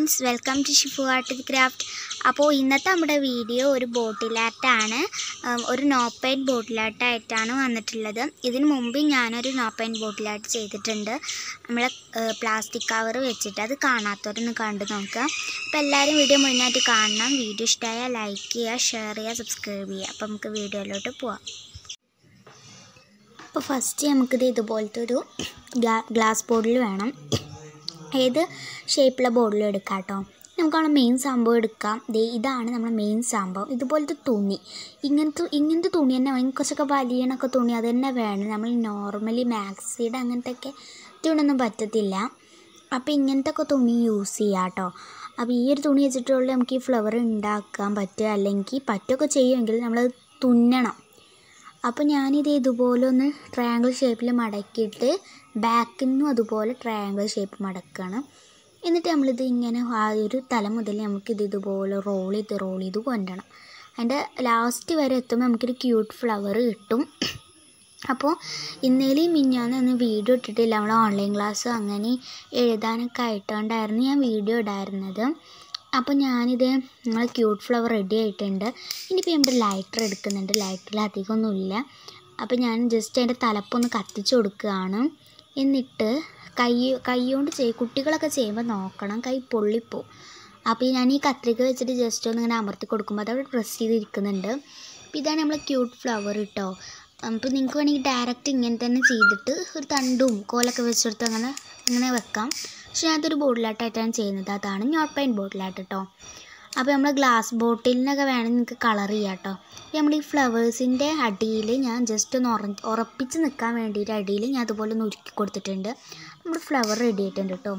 friends welcome to Shifu art craft അപ്പോൾ ഇന്നത്തെ നമ്മുടെ വീഡിയോ ഒരു ബോട്ടിലാട്ടാണ് ഉം, ഒരു നോ പെയിൻറ്റ് ബോട്ടിലാട്ടായിട്ടാണ് വന്നിട്ടുള്ളത് ഇതിന് മുമ്പ് ഞാനൊരു നോ പെയിൻറ്റ് ബോട്ടിലാട്ട് ചെയ്തിട്ടുണ്ട് നമ്മൾ പ്ലാസ്റ്റിക് കവർ വെച്ചിട്ട് അത് കാണാത്തവരൊന്ന് കണ്ടു നോക്കുക അപ്പോൾ എല്ലാവരും വീഡിയോ മുഴുവനായിട്ട് കാണണം വീഡിയോ ഇഷ്ടമായാൽ ലൈക്ക് ചെയ്യുക ഷെയർ ചെയ്യുക സബ്സ്ക്രൈബ് ചെയ്യുക അപ്പോൾ നമുക്ക് വീഡിയോയിലോട്ട് പോവാം അപ്പോൾ ഫസ്റ്റ് നമുക്കിത് ഇതുപോലത്തെ ഒരു ഗ്ലാസ് ബോർഡിൽ വേണം ഏത് ഷേപ്പിലെ ബോർഡിലും എടുക്കാം കേട്ടോ നമുക്കാണ് മെയിൻ സംഭവം എടുക്കാം ദേ ഇതാണ് നമ്മുടെ മെയിൻ സംഭവം ഇതുപോലത്തെ തുണി ഇങ്ങനത്തെ ഇങ്ങനത്തെ തുണി തന്നെ വേണം കുറച്ചൊക്കെ വലിയണൊക്കെ തുണി അത് തന്നെ വേണം നമ്മൾ നോർമലി മാക്സിയുടെ അങ്ങനത്തെ ഒക്കെ തുണിയൊന്നും പറ്റത്തില്ല അപ്പോൾ ഇങ്ങനത്തെ ഒക്കെ തുണി യൂസ് ചെയ്യാം കേട്ടോ അപ്പോൾ ഈ ഒരു തുണി വെച്ചിട്ടുള്ള നമുക്ക് ഈ ഫ്ലവർ ഉണ്ടാക്കാൻ പറ്റുക അല്ലെങ്കിൽ പറ്റുകയൊക്കെ ചെയ്യുമെങ്കിൽ നമ്മൾ തുന്നണം അപ്പോൾ ഞാനിത് ഇതുപോലെ ഒന്ന് ട്രയാങ്കിൾ ഷേപ്പിൽ മടക്കിയിട്ട് ബാക്കിൽ നിന്നും അതുപോലെ ട്രയാങ്കിൾ ഷേപ്പ് മടക്കുകയാണ് എന്നിട്ട് നമ്മളിത് ഇങ്ങനെ ആ ഒരു തല മുതൽ നമുക്കിത് ഇതുപോലെ റോൾ ചെയ്ത് റോൾ ചെയ്ത് കൊണ്ടുവരണം അതിൻ്റെ ലാസ്റ്റ് വരെ എത്തുമ്പോൾ നമുക്കൊരു ക്യൂട്ട് ഫ്ലവർ കിട്ടും അപ്പോൾ ഇന്നലെയും മിഞ്ഞാന്ന് ഒന്നും വീഡിയോ ഇട്ടിട്ടില്ല നമ്മൾ ഓൺലൈൻ ക്ലാസ് അങ്ങനെ എഴുതാനൊക്കെ ആയിട്ടുകൊണ്ടായിരുന്നു ഞാൻ വീഡിയോ ഇടായിരുന്നത് അപ്പോൾ ഞാനിത് നമ്മൾ ക്യൂട്ട് ഫ്ലവർ റെഡി ആയിട്ടുണ്ട് ഇനിയിപ്പോൾ നമ്മുടെ ലൈറ്റർ എടുക്കുന്നുണ്ട് ലൈറ്ററിൽ അധികമൊന്നുമില്ല അപ്പോൾ ഞാൻ ജസ്റ്റ് അതിൻ്റെ തലപ്പൊന്ന് കത്തിച്ച് കൊടുക്കുകയാണ് എന്നിട്ട് കൈ കൈ കൊണ്ട് ചെയ്യും കുട്ടികളൊക്കെ ചെയ്യുമ്പോൾ നോക്കണം കൈ പൊള്ളിപ്പോവും അപ്പോൾ ഈ ഞാൻ ഈ കത്രിക വെച്ചിട്ട് ജസ്റ്റ് ഒന്ന് ഇങ്ങനെ അമർത്തി കൊടുക്കുമ്പോൾ അത് അവിടെ പ്രസ് ചെയ്തിരിക്കുന്നുണ്ട് അപ്പോൾ ഇതാണ് നമ്മൾ ക്യൂട്ട് ഫ്ലവർ കേട്ടോ അപ്പോൾ നിങ്ങൾക്ക് വേണമെങ്കിൽ ഡയറക്റ്റ് ഇങ്ങനെ തന്നെ ചെയ്തിട്ട് ഒരു തണ്ടും കോലൊക്കെ വെച്ചെടുത്ത് അങ്ങനെ ഇങ്ങനെ വെക്കാം പക്ഷേ ഞാനതൊരു ബോട്ടിലായിട്ടായിട്ടാണ് ചെയ്യുന്നത് അതാണ് നോട്ട് പെയിൻറ്റ് ബോട്ടിലായിട്ട് കേട്ടോ അപ്പോൾ നമ്മൾ ഗ്ലാസ് ബോട്ടിലിനൊക്കെ വേണമെങ്കിൽ നിങ്ങൾക്ക് കളർ ചെയ്യാം കേട്ടോ നമ്മൾ ഈ ഫ്ലവേഴ്സിൻ്റെ അടിയിൽ ഞാൻ ജസ്റ്റ് ഒന്ന് ഉറ ഉറപ്പിച്ച് നിൽക്കാൻ വേണ്ടിയിട്ട് അടിയിൽ ഞാൻ അതുപോലെ ഒന്ന് ഉരുക്കി കൊടുത്തിട്ടുണ്ട് നമ്മുടെ ഫ്ലവർ റെഡി ആയിട്ടുണ്ട് കേട്ടോ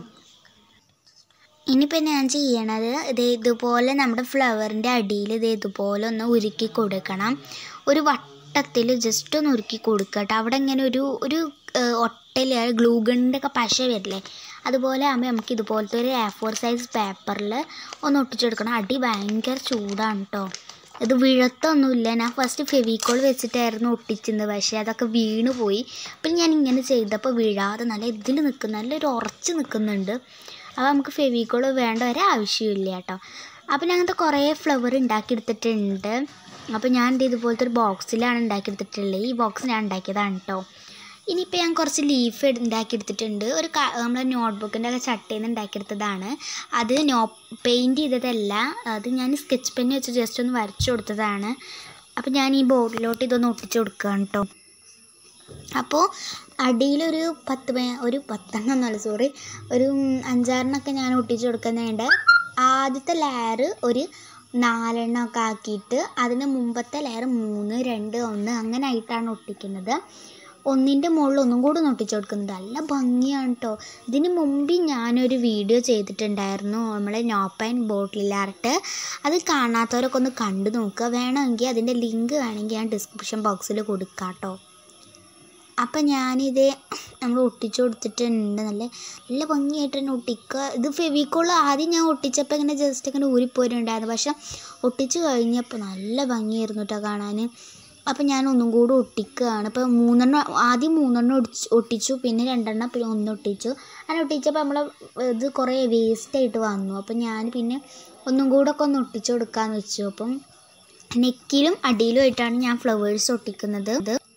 ഇനിയിപ്പോൾ ഞാൻ ചെയ്യണത് ഇത് ഇതുപോലെ നമ്മുടെ ഫ്ലവറിൻ്റെ അടിയിൽ ഇത് ഇതുപോലെ ഒന്ന് ഉരുക്കി കൊടുക്കണം ഒരു വട്ടത്തിൽ ജസ്റ്റ് ഒന്ന് ഉരുക്കി കൊടുക്കുക കേട്ടോ അവിടെ ഇങ്ങനെ ഒരു ഒരു ഒട്ടൽ ഗ്ലൂഗണിൻ്റെ ഒക്കെ പശ വരില്ലേ അതുപോലെ ആകുമ്പോൾ നമുക്ക് ഇതുപോലത്തെ ഒരു എ ഫോർ സൈസ് പേപ്പറിൽ ഒന്ന് ഒട്ടിച്ചെടുക്കണം അടി ഭയങ്കര ചൂടാണ് കേട്ടോ ഇത് വീഴത്തൊന്നുമില്ല ഞാൻ ഫസ്റ്റ് ഫെവിക്കോൾ വെച്ചിട്ടായിരുന്നു ഒട്ടിച്ചിരുന്നത് പക്ഷേ അതൊക്കെ വീണ് പോയി അപ്പം ഞാൻ ഇങ്ങനെ ചെയ്തപ്പോൾ വീഴാതെ നല്ല ഇതിൽ നിൽക്കുന്ന നല്ലൊരു ഉറച്ച് നിൽക്കുന്നുണ്ട് അപ്പോൾ നമുക്ക് ഫെവിക്കോൾ വേണ്ട വരെ ആവശ്യമില്ല കേട്ടോ അപ്പം ഞാൻ അങ്ങനത്തെ കുറേ ഫ്ലവർ ഉണ്ടാക്കിയെടുത്തിട്ടുണ്ട് അപ്പോൾ ഞാൻ ഇത് ഇതുപോലത്തെ ഒരു ബോക്സിലാണ് ഉണ്ടാക്കിയെടുത്തിട്ടുള്ളത് ഈ ബോക്സ് ഞാൻ ഉണ്ടാക്കിയതാണ് കേട്ടോ ഇനിയിപ്പോൾ ഞാൻ കുറച്ച് ലീഫ് ഉണ്ടാക്കിയെടുത്തിട്ടുണ്ട് ഒരു നമ്മുടെ നോട്ട്ബുക്കിൻ്റെ ഒക്കെ ചട്ടയിൽ നിന്ന് ഉണ്ടാക്കിയെടുത്തതാണ് അത് നോ പെയിൻറ്റ് ചെയ്തതല്ല അത് ഞാൻ സ്കെച്ച് പെന്ന് വെച്ച് ജസ്റ്റ് ഒന്ന് വരച്ചു കൊടുത്തതാണ് അപ്പോൾ ഞാൻ ഈ ബോർഡിലോട്ട് ഇതൊന്ന് ഒട്ടിച്ച് കൊടുക്കുകയാണ് കേട്ടോ അപ്പോൾ അടിയിലൊരു പത്ത് പേ ഒരു പത്തെണ്ണം എന്നല്ല സോറി ഒരു അഞ്ചാറെണ്ണമൊക്കെ ഞാൻ ഒട്ടിച്ച് കൊടുക്കുന്നുണ്ട് ആദ്യത്തെ ലെയർ ഒരു നാലെണ്ണം ഒക്കെ ആക്കിയിട്ട് അതിന് മുമ്പത്തെ ലെയർ മൂന്ന് രണ്ട് ഒന്ന് അങ്ങനെ ആയിട്ടാണ് ഒട്ടിക്കുന്നത് ഒന്നിൻ്റെ മുകളിൽ ഒന്നും കൂടി ഒന്ന് ഒട്ടിച്ച് കൊടുക്കുന്നത് നല്ല ഭംഗിയാണ് കേട്ടോ ഇതിന് മുമ്പ് ഞാനൊരു വീഡിയോ ചെയ്തിട്ടുണ്ടായിരുന്നു നമ്മളെ നോപ്പൈൻ ബോട്ടിലാർട്ട് അത് കാണാത്തവരൊക്കെ ഒന്ന് കണ്ടു നോക്കുക വേണമെങ്കിൽ അതിൻ്റെ ലിങ്ക് വേണമെങ്കിൽ ഞാൻ ഡിസ്ക്രിപ്ഷൻ ബോക്സിൽ കൊടുക്കാം കേട്ടോ അപ്പം ഞാനിത് നമ്മൾ ഒട്ടിച്ചു കൊടുത്തിട്ടുണ്ട് നല്ല നല്ല ഭംഗിയായിട്ട് തന്നെ ഒട്ടിക്കുക ഇത് ഫെവിക്കോൾ ആദ്യം ഞാൻ ഒട്ടിച്ചപ്പോൾ ഇങ്ങനെ ജസ്റ്റ് ഇങ്ങനെ ഊരിപ്പോയിട്ടുണ്ടായിരുന്നു പക്ഷെ ഒട്ടിച്ച് കഴിഞ്ഞപ്പോൾ നല്ല ഭംഗിയായിരുന്നു കേട്ടോ കാണാൻ അപ്പം ഞാൻ ഒന്നും കൂടി ഒട്ടിക്കുകയാണ് ഇപ്പോൾ മൂന്നെണ്ണം ആദ്യം മൂന്നെണ്ണം ഒടിച്ച് ഒട്ടിച്ചു പിന്നെ രണ്ടെണ്ണം പിന്നെ ഒന്ന് ഒട്ടിച്ചു അങ്ങനെ ഒട്ടിച്ചപ്പോൾ നമ്മൾ ഇത് കുറേ വേസ്റ്റായിട്ട് വന്നു അപ്പം ഞാൻ പിന്നെ ഒന്നും കൂടെ ഒക്കെ ഒന്ന് ഒട്ടിച്ചു കൊടുക്കാമെന്ന് വെച്ചു അപ്പം നെക്കിലും അടിയിലുമായിട്ടാണ് ഞാൻ ഫ്ലവേഴ്സ് ഒട്ടിക്കുന്നത്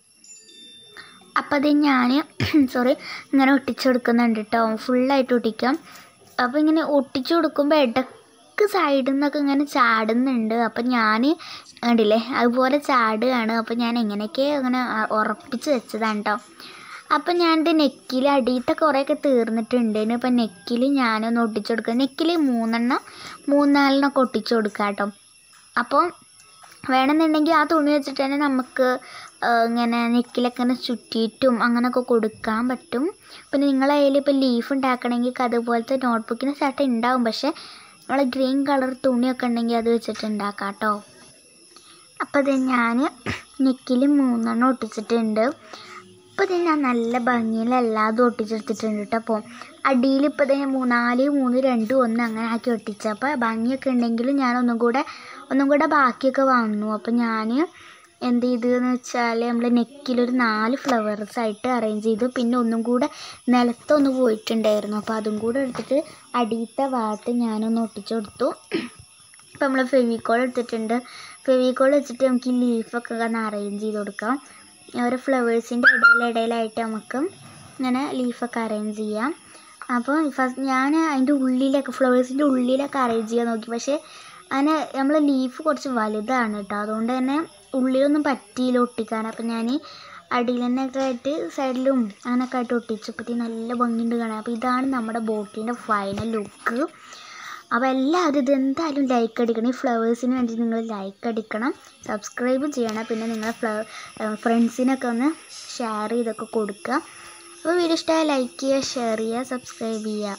അപ്പോൾ അത് ഞാൻ സോറി ഇങ്ങനെ ഒട്ടിച്ചു കൊടുക്കുന്നുണ്ട് കേട്ടോ ഫുള്ളായിട്ട് ഒട്ടിക്കാം അപ്പോൾ ഇങ്ങനെ ഒട്ടിച്ചു കൊടുക്കുമ്പോൾ ഇടയ്ക്ക് സൈഡിൽ നിന്നൊക്കെ ഇങ്ങനെ ചാടുന്നുണ്ട് അപ്പം ഞാൻ കണ്ടില്ലേ അതുപോലെ ചാടുകയാണ് അപ്പോൾ ഞാൻ എങ്ങനെയൊക്കെ അങ്ങനെ ഉറപ്പിച്ച് വെച്ചതാണ് കേട്ടോ അപ്പം ഞാനിത് നെക്കിൽ അടിയത്തെ കുറേയൊക്കെ തീർന്നിട്ടുണ്ട് ഇനിയിപ്പോൾ നെക്കിൽ ഞാനൊന്ന് ഒട്ടിച്ചു കൊടുക്കുക നെക്കിൽ മൂന്നെണ്ണം മൂന്നാലെണ്ണമൊക്കെ ഒട്ടിച്ചു കൊടുക്കാം കേട്ടോ അപ്പോൾ വേണമെന്നുണ്ടെങ്കിൽ ആ തുണി വെച്ചിട്ട് തന്നെ നമുക്ക് ഇങ്ങനെ നെക്കിലൊക്കെ ഇങ്ങനെ ചുറ്റിയിട്ടും അങ്ങനെയൊക്കെ കൊടുക്കാൻ പറ്റും പിന്നെ നിങ്ങളെ കയ്യിൽ ഇപ്പോൾ ലീഫ് ഉണ്ടാക്കണമെങ്കിൽ അതുപോലത്തെ നോട്ട്ബുക്കിന് ചട്ട ഉണ്ടാവും പക്ഷേ നമ്മൾ ഗ്രീൻ കളർ തുണിയൊക്കെ ഉണ്ടെങ്കിൽ അത് വെച്ചിട്ട് ഉണ്ടാക്കാം കേട്ടോ അപ്പോൾ ഇത് ഞാൻ നെക്കിൽ മൂന്നെണ്ണം ഒട്ടിച്ചിട്ടുണ്ട് അപ്പോൾ ഇത് ഞാൻ നല്ല ഭംഗിയിൽ എല്ലാതും ഒട്ടിച്ചെടുത്തിട്ടുണ്ട് കേട്ടോ അപ്പോൾ അടിയിൽ ഇപ്പോൾ ഇത് മൂന്നാല് മൂന്ന് രണ്ട് ഒന്ന് അങ്ങനെ ആക്കി ഒട്ടിച്ചു അപ്പോൾ ഭംഗിയൊക്കെ ഉണ്ടെങ്കിലും ഞാൻ ഒന്നും കൂടെ ഒന്നും കൂടെ ബാക്കിയൊക്കെ വന്നു അപ്പോൾ ഞാൻ എന്ത് ചെയ്തതെന്ന് വെച്ചാൽ നമ്മൾ നെക്കിലൊരു നാല് ഫ്ലവേഴ്സ് ആയിട്ട് അറേഞ്ച് ചെയ്തു പിന്നെ ഒന്നും കൂടെ നിലത്തൊന്ന് പോയിട്ടുണ്ടായിരുന്നു അപ്പോൾ അതും കൂടെ എടുത്തിട്ട് അടിയത്തെ ഭാഗത്ത് ഞാനൊന്ന് ഒട്ടിച്ചു കൊടുത്തു ഇപ്പം നമ്മൾ ഫെവിക്കോൾ എടുത്തിട്ടുണ്ട് ഫെവിക്കോൾ വെച്ചിട്ട് നമുക്ക് ഈ ലീഫൊക്കെ ഒന്ന് അറേഞ്ച് ചെയ്ത് കൊടുക്കാം ഓരോ ഫ്ലവേഴ്സിൻ്റെ ഇടയിലിടയിലായിട്ട് നമുക്ക് ഇങ്ങനെ ലീഫൊക്കെ അറേഞ്ച് ചെയ്യാം അപ്പോൾ ഫസ്റ്റ് ഞാൻ അതിൻ്റെ ഉള്ളിലൊക്കെ ഫ്ലവേഴ്സിൻ്റെ ഉള്ളിലൊക്കെ അറേഞ്ച് ചെയ്യാൻ നോക്കി പക്ഷേ അങ്ങനെ നമ്മൾ ലീഫ് കുറച്ച് വലുതാണ് കേട്ടോ അതുകൊണ്ട് തന്നെ ഉള്ളിലൊന്നും പറ്റിയില്ല ഒട്ടിക്കാൻ അപ്പം ഞാൻ അടിയിൽ തന്നെ ഒക്കെ ആയിട്ട് സൈഡിലും അങ്ങനെയൊക്കെ ആയിട്ട് ഒട്ടിച്ചപ്പോഴത്തേക്ക് നല്ല ഭംഗിയുണ്ട് കാണാൻ അപ്പോൾ ഇതാണ് നമ്മുടെ ബോട്ടിൻ്റെ ഫൈനൽ ലുക്ക് അപ്പോൾ എല്ലാവരും ഇതെന്തായാലും ലൈക്ക് അടിക്കണം ഈ ഫ്ലവേഴ്സിന് വേണ്ടി നിങ്ങൾ ലൈക്ക് അടിക്കണം സബ്സ്ക്രൈബ് ചെയ്യണം പിന്നെ നിങ്ങളെ ഫ്ല ഫ്രണ്ട്സിനൊക്കെ ഒന്ന് ഷെയർ ചെയ്തൊക്കെ കൊടുക്കുക അപ്പോൾ വീഡിയോ ഇഷ്ടമായ ലൈക്ക് ചെയ്യുക ഷെയർ ചെയ്യുക സബ്സ്ക്രൈബ് ചെയ്യുക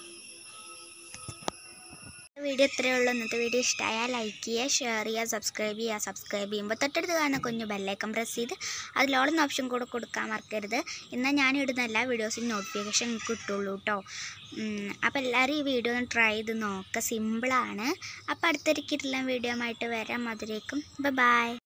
വീഡിയോ ഇത്രയേ ഉള്ളൂ ഇന്നത്തെ വീഡിയോ ഇഷ്ടമായാൽ ലൈക്ക് ചെയ്യുക ഷെയർ ചെയ്യുക സബ്സ്ക്രൈബ് ചെയ്യുക സബ്സ്ക്രൈബ് ചെയ്യുമ്പോൾ തൊട്ടടുത്ത് കാണുന്ന കുഞ്ഞു ബെല്ലൈക്കൺ പ്രസ് ചെയ്ത് അതിലോളം ഓപ്ഷൻ കൂടെ കൊടുക്കാൻ മറക്കരുത് എന്നാൽ ഞാൻ ഇടുന്ന എല്ലാ വീഡിയോസിനും നോട്ടിഫിക്കേഷൻ കിട്ടുള്ളൂ കേട്ടോ അപ്പോൾ എല്ലാവരും ഈ വീഡിയോ ഒന്ന് ട്രൈ ചെയ്ത് നോക്കുക സിമ്പിളാണ് അപ്പോൾ അടുത്തൊരിക്കലും വീഡിയോ ആയിട്ട് വരാം അതിലേക്കും ബൈ